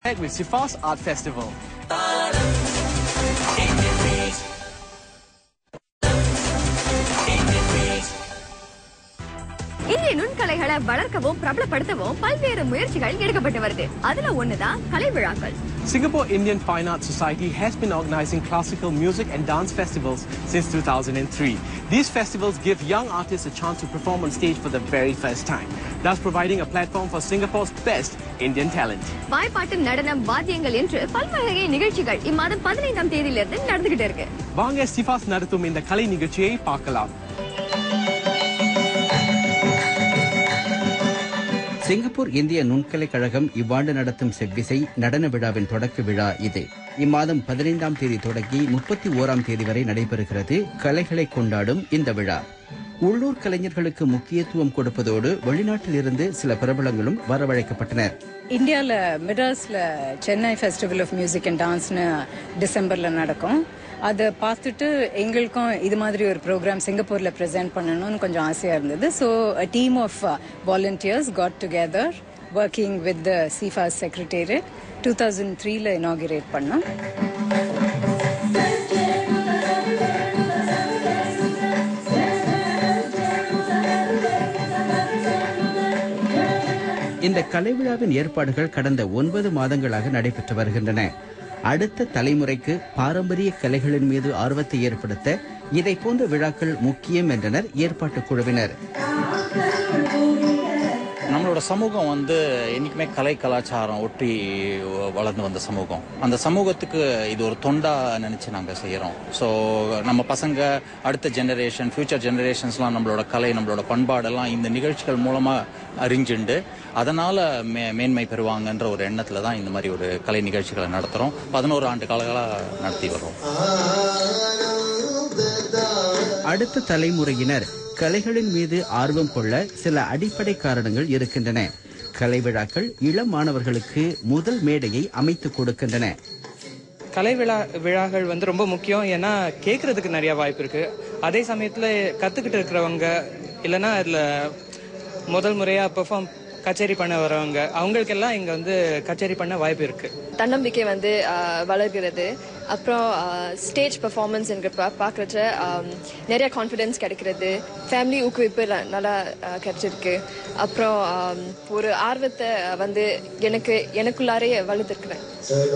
Head with Sifas Art Festival. இந்திய நுண்கலைகளை வளர்க்கவும் பிரபலப்படுத்தவும் பல்வேறு முயற்சிகள் எடுக்கப்பட்டு வருது அதுல ஒண்ணுதான் கலை விழாக்கள் Singapore Indian Fine Arts Society has been organizing classical music and dance festivals since 2003. These festivals give young artists a chance to perform on stage for the very first time, thus providing a platform for Singapore's best Indian talent. வாய்ப்பாட்டு நடனம் வாத்தியங்கள் என்று பல்வகை நிகழ்ச்சிகள் இம்மாதம் பதினைந்தாம் தேதியிலிருந்து நடந்துகிட்டு இருக்கு வாங்க சிஃபாஸ் நடத்தும் இந்த கலை நிகழ்ச்சியை பார்க்கலாம் சிங்கப்பூர் இந்திய நுண்கலை கழகம் இவ்வாண்டு நடத்தும் செவ்விசை நடன விழாவின் தொடக்க விழா இது இம்மாதம் பதினைந்தாம் தேதி தொடங்கி முப்பத்தி ஓராம் தேதி வரை நடைபெறுகிறது கலைகளை கொண்டாடும் இந்த விழா உள்ளூர் கலைஞர்களுக்கு முக்கியத்துவம் கொடுப்பதோடு வெளிநாட்டில் இருந்து சில பிரபலங்களும் வரவழைக்கப்பட்டனர் இந்தியாவில் மிடாஸில் Chennai festival of music and டான்ஸ்னு டிசம்பரில் நடக்கும் அதை பார்த்துட்டு எங்களுக்கும் இது மாதிரி ஒரு ப்ரோக்ராம் சிங்கப்பூரில் ப்ரெசென்ட் பண்ணணும்னு கொஞ்சம் ஆசையாக இருந்தது so a team of volunteers got together working with the சிஃபாஸ் செக்ரட்டேரியட் டூ தௌசண்ட் த்ரீல இனாகிரேட் பண்ணோம் இந்த கலை விழாவின் ஏற்பாடுகள் கடந்த ஒன்பது மாதங்களாக நடைபெற்று வருகின்றன அடுத்த தலைமுறைக்கு பாரம்பரிய கலைகளின் மீது ஆர்வத்தை ஏற்படுத்த இதை போன்ற விழாக்கள் முக்கியம் என்றனர் ஏற்பாட்டுக் குழுவினர் நம்மளோட சமூகம் வந்து என்னைக்குமே கலை கலாச்சாரம் ஒட்டி வளர்ந்து வந்த சமூகம் அந்த சமூகத்துக்கு இது ஒரு தொண்டா நினைச்சு நாங்க செய்யறோம் ஸோ நம்ம பசங்க அடுத்த ஜெனரேஷன் ஃபியூச்சர் ஜெனரேஷன்ஸ்லாம் நம்மளோட கலை நம்மளோட பண்பாடெல்லாம் இந்த நிகழ்ச்சிகள் மூலமா அறிஞ்சுண்டு அதனால மே மேன்மை பெறுவாங்கன்ற ஒரு எண்ணத்துல தான் இந்த மாதிரி ஒரு கலை நிகழ்ச்சிகளை நடத்துறோம் பதினோரு ஆண்டு காலங்களா நடத்தி வர்றோம் அடுத்த தலைமுறையினர் கலைகளின் மீது ஆர்வம் கொள்ள சில அடிப்படை காரணங்கள் இருக்கின்றன கலை விழாக்கள் இளம் மாணவர்களுக்கு முதல் மேடையை அமைத்துக் கொடுக்கின்றன கலை விழா விழாக்கள் வந்து ரொம்ப முக்கியம் ஏன்னா கேட்கறதுக்கு நிறைய வாய்ப்பு இருக்கு அதே சமயத்துல கத்துக்கிட்டு இருக்கிறவங்க இல்லைன்னா அதுல முதல் முறையா பெர்ஃபார்ம் கச்சேரி பண்ண வரவங்க அவங்களுக்கெல்லாம் இங்க வந்து கச்சேரி பண்ண வாய்ப்பு இருக்கு தன்னம்பிக்கை வந்து ஆஹ், வளர்கிறது அப்புறம் ஸ்டேஜ் பெர்ஃபார்மன்ஸ் என்கிற பார்க்குறச்ச நிறைய கான்ஃபிடென்ஸ் கிடைக்கிறது ஃபேமிலி ஊக்குவிப்பு ந- நல்லா ஆஹ், கிடைச்சிருக்கு அப்புறம் ஆம், ஒரு ஆர்வத்தை வந்து எனக்கு எனக்குள்ளாரே வளர்த்துருக்குறேன்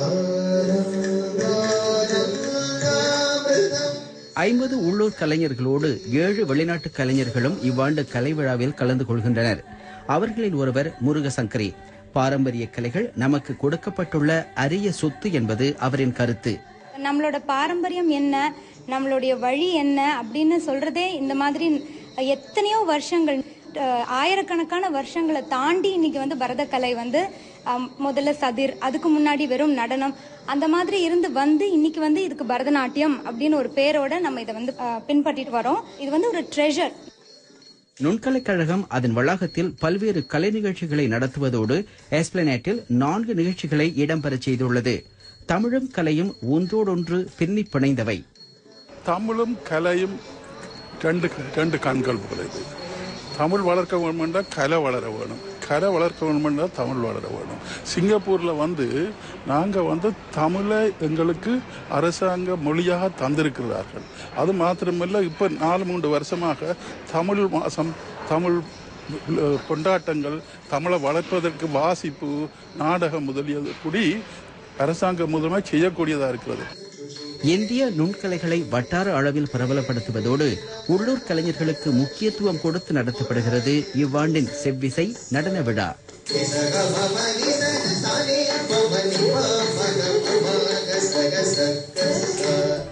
ஐம்பது உள்ளூர் கலைஞர்களோடு ஏழு வெளிநாட்டு கலைஞர்களும் இவ்வாண்டு கலை விழாவில் கலந்து கொள்கின்றனர் அவர்களில் ஒருவர் முருகசங்கரி பாரம்பரிய கலைகள் நமக்கு கொடுக்கப்பட்டுள்ள அரிய சொத்து என்பது அவரின் கருத்து நம்மளோட பாரம்பரியம் என்ன நம்மளுடைய வழி என்ன அப்படின்னு சொல்றதே இந்த மாதிரி எத்தனையோ வருஷங்கள் அஹ், ஆயிரக்கணக்கான வருஷங்களை தாண்டி இன்னைக்கு வந்து பரதக்கலை வந்து அம், முதல்ல சதிர் அதுக்கு முன்னாடி வெறும் நடனம் அந்த மாதிரி இருந்து வந்து இன்னைக்கு வந்து இதுக்கு பரதநாட்டியம் அப்படின்னு ஒரு பேரோட நம்ம இதை வந்து அஹ், பின்பற்றிட்டு வரோம் இது வந்து ஒரு ட்ரெஷர் நுண்கலைக் கழகம் அதன் வளாகத்தில் பல்வேறு கலை நிகழ்ச்சிகளை நடத்துவதோடு எஸ்பிளனேட்டில் நான்கு நிகழ்ச்சிகளை இடம்பெறச் செய்துள்ளது தமிழும் கலையும் ஒன்றோடொன்று பின்னிப் பிணைந்தவை தமிழும் கலையும் ரெண்டு ரெண்டு கண்கள் போல இது தமிழ் வளர்க்க வேணுமெண்டா கலை வளர வேணும் கலை வளர்க்க வேணுமெண்டா தமிழ் வளர வேணும் சிங்கப்பூரில் வந்து நாங்கள் வந்து தமிழை எங்களுக்கு அரசாங்க மொழியாக தந்திருக்கிறார்கள் அது மாத்திரமல்ல இப்போ நாலு மூன்று வருஷமாக தமிழ் மாதம் தமிழ் அஹ், கொண்டாட்டங்கள் தமிழை வளர்ப்பதற்கு வாசிப்பு நாடகம் முதலியது கூடி அரசாங்கம் மூலமாக செய்யக்கூடியதாக இருக்கிறது இந்திய நுண்கலைகளை வட்டார அளவில் பிரபலப்படுத்துவதோடு உள்ளூர் கலைஞர்களுக்கு முக்கியத்துவம் கொடுத்து நடத்தப்படுகிறது இவ்வாண்டின் செவ்விசை நடன விழா Sa